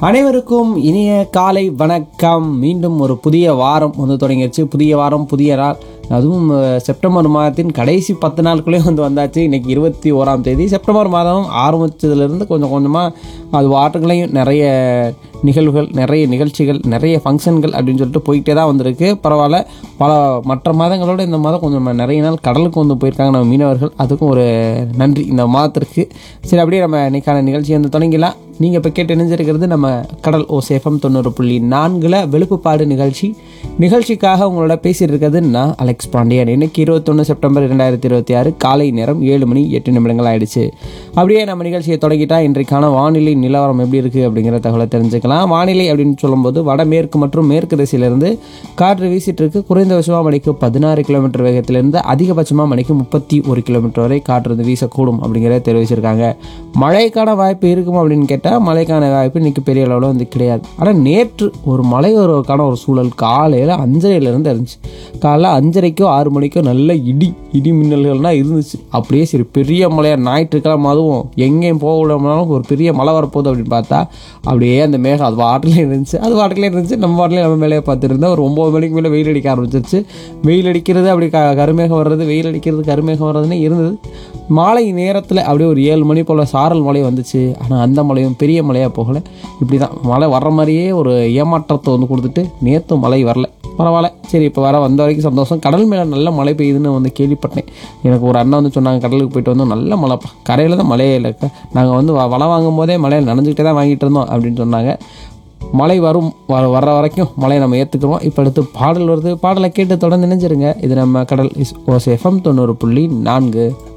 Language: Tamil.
அனைவருக்கும் இனிய காலை வணக்கம் மீண்டும் ஒரு புதிய வாரம் வந்து தொடங்கிடுச்சு புதிய வாரம் புதிய நாள் அதுவும் அஹ், செப்டம்பர் மாதத்தின் கடைசி பத்து நாட்குள்ளேயும் வந்து வந்தாச்சு இன்னைக்கு இருபத்தி ஓராம் தேதி செப்டம்பர் மாதம் ஆரம்பித்ததுலேருந்து கொஞ்சம் கொஞ்சமாக அது வாட்டுகளையும் நிறைய நிகழ்வுகள் நிறைய நிகழ்ச்சிகள் நிறைய ஃபங்க்ஷன்கள் அப்படின்னு சொல்லிட்டு போயிட்டே தான் வந்திருக்கு பரவாயில்ல பல மற்ற மாதங்களோட இந்த மாதம் கொஞ்சம் நிறைய நாள் கடலுக்கு வந்து போயிருக்காங்க நம்ம மீனவர்கள் அதுக்கும் ஒரு நன்றி இந்த மாதத்திற்கு சரி அப்படியே நம்ம இன்னைக்கான நிகழ்ச்சி வந்து தொடங்கிடலாம் நீங்கள் இப்போ கேட்டு இணைஞ்சிருக்கிறது நம்ம கடல் ஓ சேஃபம் தொண்ணூறு புள்ளி நான்கில் வெளுப்புப்பாடு நிகழ்ச்சி நிகழ்ச்சிக்காக உங்களோட பேசிட்டு இருக்கிறது நான் அலெக்ஸ் பாண்டியன் இன்னைக்கு இருபத்தொன்று செப்டம்பர் ரெண்டாயிரத்தி இருபத்தி ஆறு காலை நேரம் ஏழு மணி எட்டு நிமிடங்கள் ஆயிடுச்சு அப்படியே நம்ம நிகழ்ச்சியை தொடங்கிட்டா இன்றைக்கான வானிலை நிலவரம் எப்படி இருக்குது அப்படிங்கிற தகவலை தெரிஞ்சுக்கலாம் வானிலை அப்படின்னு சொல்லும்போது வடமேற்கு மற்றும் மேற்கு திசையிலிருந்து காற்று வீசிட்டு இருக்கு குறைந்தபட்சமாக மணிக்கு பதினாறு கிலோமீட்டர் வேகத்திலிருந்து அதிகபட்சமாக மணிக்கு முப்பத்தி ஒரு கிலோமீட்டர் வரை காற்று வந்து வீசக்கூடும் அப்படிங்கிறத தெரிவிச்சிருக்காங்க மழைக்கான வாய்ப்பு இருக்கும் அப்படின்னு கேட்டால் மழைக்கான வாய்ப்பு இன்னைக்கு பெரிய அளவில் வந்து கிடையாது ஆனால் நேற்று ஒரு மழை வருவதற்கான ஒரு சூழல் காலையில் அஞ்சரையிலேருந்து இருந்துச்சு காலைல அஞ்சரைக்கோ ஆறு மணிக்கோ நல்ல இடி இடி மின்னல்கள்லாம் இருந்துச்சு அப்படியே சரி பெரிய மழையாக ஞாயிற்றுக்கிழமை அதுவும் எங்கேயும் போக விடாமலும் ஒரு பெரிய மழை வரப்போகுது அப்படின்னு பார்த்தா அப்படியே அந்த மேகம் அது வாட்டிலே இருந்துச்சு அது வாட்டிலே இருந்துச்சு நம்ம வாட்டிலே நம்ம மேலே பார்த்துருந்தோம் ஒரு ஒம்பது மணிக்கு மேலே வெயில் அடிக்க ஆரம்பிச்சிருச்சு வெயில் அடிக்கிறது அப்படி க கருமேகம் வர்றது வெயில் அடிக்கிறது கருமேகம் வர்றதுன்னு இருந்தது மாலை நேரத்தில் அப்படியே ஒரு ஏழு மணி போல் சாரல் மழை வந்துச்சு ஆனால் அந்த மழையும் பெரிய மழையாக போகலை இப்படி தான் மழை வர்ற மாதிரியே ஒரு ஏமாற்றத்தை வந்து கொடுத்துட்டு நேற்று மழை வரல பரவாயில்ல சரி இப்போ வர வந்த வரைக்கும் சந்தோஷம் கடல் மேலே நல்ல மழை பெய்யுதுன்னு வந்து கேள்விப்பட்டேன் எனக்கு ஒரு அண்ணன் வந்து சொன்னாங்க கடலுக்கு போயிட்டு வந்தோம் நல்ல மழைப்பா கரையில் தான் மழையே இல்லை நாங்கள் வந்து வ- வலை வாங்கும் போதே மழையில் நனைஞ்சிக்கிட்டே தான் வாங்கிட்டு இருந்தோம் அப்படின்னு சொன்னாங்க மழை வரும் வர வர்ற வரைக்கும் மழையை நம்ம ஏற்றுக்கிறோம் இப்போ அடுத்து பாடல் வருது பாடலை கேட்டு தொடர்ந்து நினைஞ்சிருங்க இது நம்ம கடல் இஸ் ஓஸ் எஃப்எம் தொண்ணூறு புள்ளி நான்கு